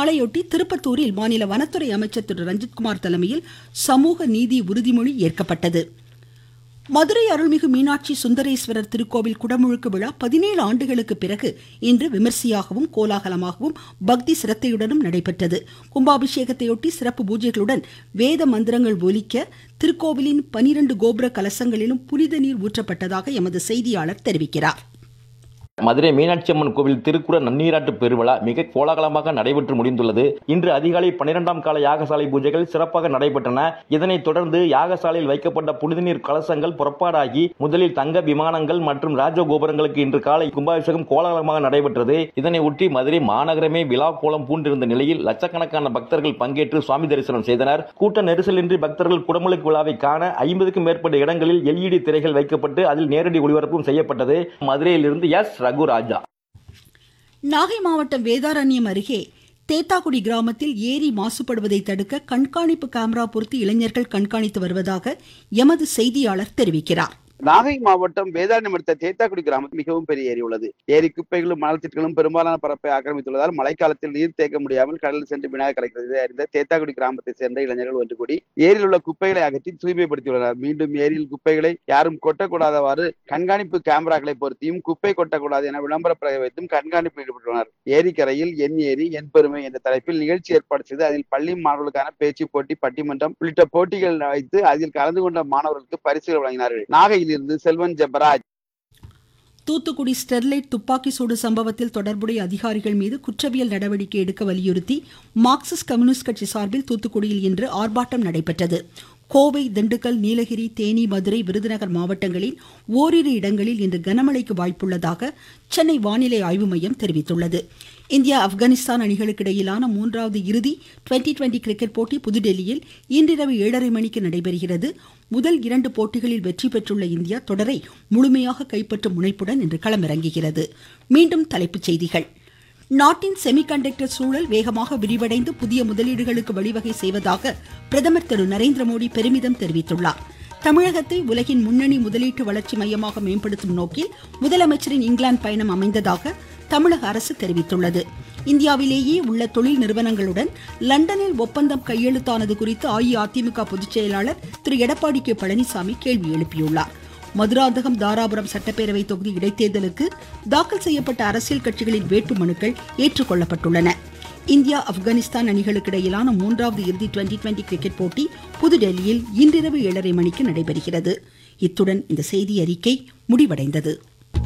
இந்நாளையொட்டி திருப்பத்தூரில் மாநில வனத்துறை அமைச்சர் திரு ரஞ்சித்குமார் தலைமையில் சமூக நீதி உறுதிமொழி ஏற்கப்பட்டது மதுரை அருள்மிகு மீனாட்சி சுந்தரேஸ்வரர் திருக்கோவில் குடமுழுக்கு விழா பதினேழு ஆண்டுகளுக்கு பிறகு இன்று விமர்சையாகவும் கோலாகலமாகவும் பக்தி சிரத்தையுடனும் நடைபெற்றது கும்பாபிஷேகத்தையொட்டி சிறப்பு பூஜைகளுடன் வேத மந்திரங்கள் ஒலிக்க திருக்கோவிலின் பனிரெண்டு கோபுர கலசங்களிலும் புனித நீர் ஊற்றப்பட்டதாக எமது செய்தியாளர் தெரிவிக்கிறார் மதுரை மீனாட்சி அம்மன் கோவில் திருக்குற நன்னீராட்டு பெருவிழா மிக கோலாகலமாக நடைபெற்று முடிந்துள்ளது இன்று அதிகாலை பன்னிரெண்டாம் கால யாகசாலை பூஜைகள் சிறப்பாக நடைபெற்றன இதனைத் தொடர்ந்து யாகசாலையில் வைக்கப்பட்ட புனித நீர் கலசங்கள் புறப்பாடாகி முதலில் தங்க விமானங்கள் மற்றும் ராஜகோபுரங்களுக்கு இன்று காலை கும்பாபிஷேகம் கோலாகலமாக நடைபெற்றது இதனை ஒட்டி மதுரை மாநகரமே விழா கோலம் பூண்டிருந்த நிலையில் லட்சக்கணக்கான பக்தர்கள் பங்கேற்று சுவாமி தரிசனம் செய்தனர் கூட்ட நெரிசலின்றி பக்தர்கள் குடமுழுக்கு விழாவை காண ஐம்பதுக்கும் மேற்பட்ட இடங்களில் எல்இடி திரைகள் வைக்கப்பட்டு அதில் நேரடி ஒளிபரப்பும் செய்யப்பட்டது மதுரையிலிருந்து எஸ் ரகுராஜா நாகை மாவட்டம் வேதாரண்யம் அருகே தேத்தாக்குடி கிராமத்தில் ஏரி மாசுபடுவதை தடுக்க கண்காணிப்பு கேமரா பொருத்தி இளைஞர்கள் கண்காணித்து வருவதாக எமது செய்தியாளர் தெரிவிக்கிறார் நாகை மாவட்டம் வேதாரண்யம் அடுத்த தேத்தாக்குடி கிராமத்தில் மிகவும் பெரிய ஏரி உள்ளது ஏரி குப்பைகளும் மணல் திட்டுகளும் பெரும்பாலான பரப்பை ஆக்கிரமித்துள்ளதால் மழைக்காலத்தில் நீர் தேக்க முடியாமல் கடலில் சென்று வினாக கலக்கிறது இதை அறிந்த தேத்தாக்குடி கிராமத்தை சேர்ந்த இளைஞர்கள் ஒன்று கூடி ஏரியில் உள்ள குப்பைகளை அகற்றி தூய்மைப்படுத்தியுள்ளனர் மீண்டும் ஏரியில் குப்பைகளை யாரும் கொட்டக்கூடாதவாறு கண்காணிப்பு கேமராக்களை பொருத்தியும் குப்பை கொட்டக்கூடாது என விளம்பர பிரக வைத்தும் கண்காணிப்பில் ஈடுபட்டுள்ளனர் ஏரிக்கரையில் என் ஏரி என் பெருமை என்ற தலைப்பில் நிகழ்ச்சி ஏற்பாடு செய்து அதில் பள்ளி மாணவர்களுக்கான பேச்சு போட்டி பட்டிமன்றம் உள்ளிட்ட போட்டிகள் வைத்து அதில் கலந்து கொண்ட மாணவர்களுக்கு பரிசுகள் வழங்கினார்கள் நாகையில் இருந்து செல்வன் ஜெபராஜ் தூத்துக்குடி ஸ்டெர்லைட் துப்பாக்கி சூடு சம்பவத்தில் தொடர்புடைய அதிகாரிகள் மீது குற்றவியல் நடவடிக்கை எடுக்க வலியுறுத்தி மார்க்சிஸ்ட் கம்யூனிஸ்ட் கட்சி சார்பில் தூத்துக்குடியில் இன்று ஆர்ப்பாட்டம் நடைபெற்றது கோவை திண்டுக்கல் நீலகிரி தேனி மதுரை விருதுநகர் மாவட்டங்களில் ஓரிரு இடங்களில் இன்று கனமழைக்கு வாய்ப்புள்ளதாக சென்னை வானிலை ஆய்வு மையம் தெரிவித்துள்ளது இந்தியா ஆப்கானிஸ்தான் அணிகளுக்கு இடையிலான மூன்றாவது இறுதி டுவெண்டி டுவெண்டி கிரிக்கெட் போட்டி புதுடெல்லியில் இன்றிரவு ஏழரை மணிக்கு நடைபெறுகிறது முதல் இரண்டு போட்டிகளில் வெற்றி பெற்றுள்ள இந்தியா தொடரை முழுமையாக கைப்பற்றும் முனைப்புடன் இன்று களமிறங்குகிறது மீண்டும் தலைப்புச் செய்திகள் நாட்டின் செமிகண்டக்டர் சூழல் வேகமாக விரிவடைந்து புதிய முதலீடுகளுக்கு வழிவகை செய்வதாக பிரதமர் திரு நரேந்திர மோடி பெருமிதம் தெரிவித்துள்ளார் தமிழகத்தை உலகின் முன்னணி முதலீட்டு வளர்ச்சி மையமாக மேம்படுத்தும் நோக்கில் முதலமைச்சரின் இங்கிலாந்து பயணம் அமைந்ததாக தமிழக அரசு தெரிவித்துள்ளது இந்தியாவிலேயே உள்ள தொழில் நிறுவனங்களுடன் லண்டனில் ஒப்பந்தம் கையெழுத்தானது குறித்து அஇஅதிமுக பொதுச் செயலாளர் திரு எடப்பாடி கே பழனிசாமி கேள்வி எழுப்பியுள்ளார் மதுராந்தகம் தாராபுரம் சட்டப்பேரவை தொகுதி இடைத்தேர்தலுக்கு தாக்கல் செய்யப்பட்ட அரசியல் கட்சிகளின் வேட்புமனுக்கள் ஏற்றுக்கொள்ளப்பட்டுள்ளன இந்தியா ஆப்கானிஸ்தான் அணிகளுக்கு இடையிலான மூன்றாவது இறுதி டுவெண்டி டுவெண்டி கிரிக்கெட் போட்டி புதுடெல்லியில் இன்றிரவு ஏழரை மணிக்கு நடைபெறுகிறது இத்துடன் இந்த செய்தி அறிக்கை முடிவடைந்தது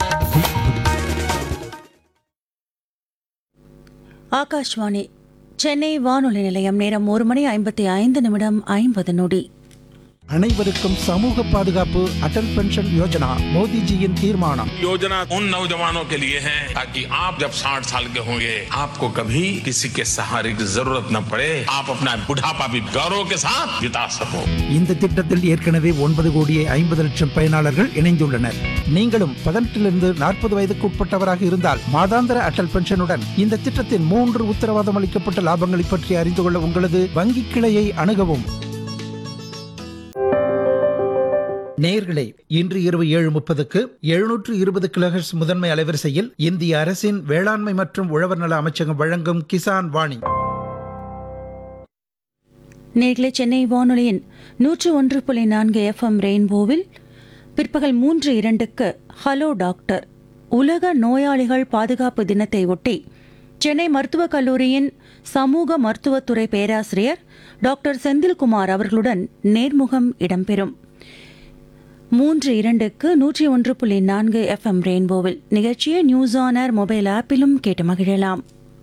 ஆகாஷ்வாணி சென்னை வானொலி நிலையம் நேரம் ஒரு மணி ஐம்பத்தி ஐந்து நிமிடம் ஐம்பது நொடி அனைவருக்கும் சமூக பாதுகாப்பு அடல் பென்ஷன் யோஜனா மோடிஜியின் தீர்மானம் योजना उन नौजवानों के लिए है ताकि आप जब 60 साल के होंगे आपको कभी किसी के सहारे की जरूरत न पड़े आप अपना बुढ़ापा भी गौरव के साथ बिता सको இந்த திட்டத்தில் ஏற்கனவே ஒன்பது கோடியே ஐம்பது லட்சம் பயனாளர்கள் இணைந்துள்ளனர் நீங்களும் பதினெட்டிலிருந்து நாற்பது வயதுக்கு உட்பட்டவராக இருந்தால் மாதாந்திர அடல் பென்ஷனுடன் இந்த திட்டத்தின் மூன்று உத்தரவாதம் அளிக்கப்பட்ட லாபங்களை பற்றி அறிந்து கொள்ள உங்களது வங்கி கிளையை அணுகவும் நேயர்களே இன்று இரவு ஏழு முப்பதுக்கு எழுநூற்று இருபது கிலோஹெர்ட்ஸ் முதன்மை அலைவரிசையில் இந்திய அரசின் வேளாண்மை மற்றும் உழவர் நல அமைச்சகம் வழங்கும் கிசான் வாணி நேர்களே சென்னை வானொலியின் நூற்று ஒன்று புள்ளி நான்கு எஃப்எம் ரெயின்போவில் பிற்பகல் மூன்று இரண்டுக்கு ஹலோ டாக்டர் உலக நோயாளிகள் பாதுகாப்பு தினத்தை ஒட்டி சென்னை மருத்துவக் கல்லூரியின் சமூக மருத்துவத்துறை பேராசிரியர் டாக்டர் செந்தில்குமார் அவர்களுடன் நேர்முகம் இடம்பெறும் மூன்று இரண்டுக்கு நூற்றி ஒன்று புள்ளி நான்கு எஃப்எம் ரெயின்போவில் நிகழ்ச்சியை நியூஸ் ஆன் ஏர் மொபைல் ஆப்பிலும் கேட்டு மகிழலாம்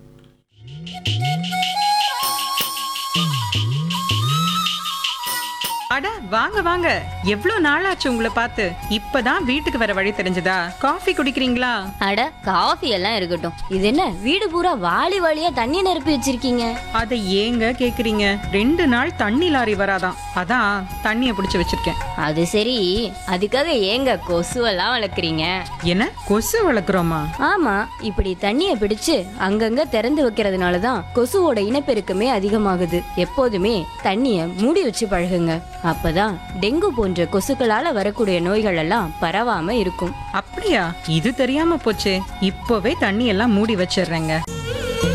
அட வாங்க வாங்க எவ்வளவு நாளாச்சு உங்களை பார்த்து இப்பதான் வீட்டுக்கு வர வழி தெரிஞ்சதா காஃபி குடிக்கிறீங்களா அட காஃபி எல்லாம் இருக்கட்டும் இது என்ன வீடு பூரா வாளி வாளியா தண்ணி நிரப்பி வச்சிருக்கீங்க அதை ஏங்க கேக்குறீங்க ரெண்டு நாள் தண்ணி லாரி வராதாம் அதான் தண்ணிய பிடிச்சு வச்சிருக்கேன் அது சரி அதுக்காக ஏங்க கொசுவெல்லாம் வளர்க்குறீங்க என்ன கொசு வளர்க்குறோமா ஆமா இப்படி தண்ணிய பிடிச்சு அங்கங்க திறந்து வைக்கிறதுனால தான் கொசுவோட இனப்பெருக்கமே அதிகமாகுது எப்போதுமே தண்ணிய மூடி வச்சு பழகுங்க அப்பதான் டெங்கு போன்ற கொசுக்களால வரக்கூடிய நோய்கள் எல்லாம் பரவாம இருக்கும் அப்படியா இது தெரியாம போச்சே இப்பவே தண்ணி எல்லாம் மூடி வச்சிடுறேங்க